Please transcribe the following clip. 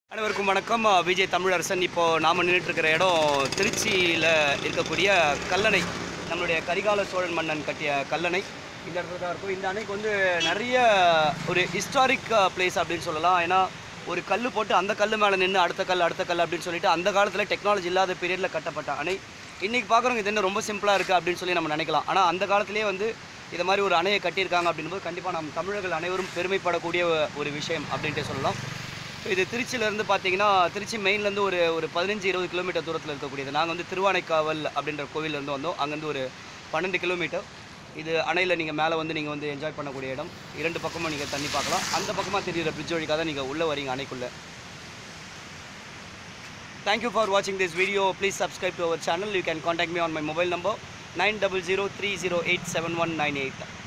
அனைவருக்கும் வணக்கம் அஹ் விஜய் தமிழரசன் இப்போது நாம் இருக்கிற இடம் திருச்சியில் இருக்கக்கூடிய கல்லணை நம்மளுடைய கரிகால சோழன் மன்னன் கட்டிய கல்லணை இந்த இடத்துல தான் இருக்கும் இந்த அணைக்கு வந்து நிறைய ஒரு ஹிஸ்டாரிக் பிளேஸ் அப்படின்னு சொல்லலாம் ஏன்னா ஒரு கல் போட்டு அந்த கல் மேலே நின்று அடுத்த கல் அடுத்த கல் அப்படின்னு சொல்லிட்டு அந்த காலத்தில் டெக்னாலஜி இல்லாத பீரியடில் கட்டப்பட்ட அணை இன்றைக்கி பார்க்குறவங்க இது என்ன ரொம்ப சிம்பிளாக இருக்குது அப்படின்னு சொல்லி நம்ம நினைக்கலாம் ஆனால் அந்த காலத்திலேயே வந்து இதை மாதிரி ஒரு அணையை கட்டியிருக்காங்க அப்படின்போது கண்டிப்பாக நம் தமிழர்கள் அனைவரும் பெருமைப்படக்கூடிய ஒரு விஷயம் அப்படின்ட்டு சொல்லலாம் ஸோ இது திருச்சியிலேருந்து பார்த்தீங்கன்னா திருச்சி மெயின்லேருந்து ஒரு ஒரு பதினஞ்சு இருபது கிலோமீட்டர் தூரத்தில் இருக்கக்கூடியது நாங்கள் வந்து திருவானைக்காவல் அப்படின்ற கோவிலேருந்து வந்தோம் அங்கேருந்து ஒரு பன்னெண்டு கிலோமீட்டர் இது அணையில் நீங்கள் மேலே வந்து நீங்கள் வந்து என்ஜாய் பண்ணக்கூடிய இடம் இரண்டு பக்கமும் நீங்கள் தண்ணி பார்க்கலாம் அந்த பக்கமாக தெரியுற பிரிட்ஜ் வழிக்காக தான் நீங்கள் உள்ளே வரீங்க அணைக்குள்ளே தேங்க்யூ ஃபார் வாட்சிங் this video please subscribe to our channel you can contact me on my mobile number nine double zero three zero eight seven one nine eight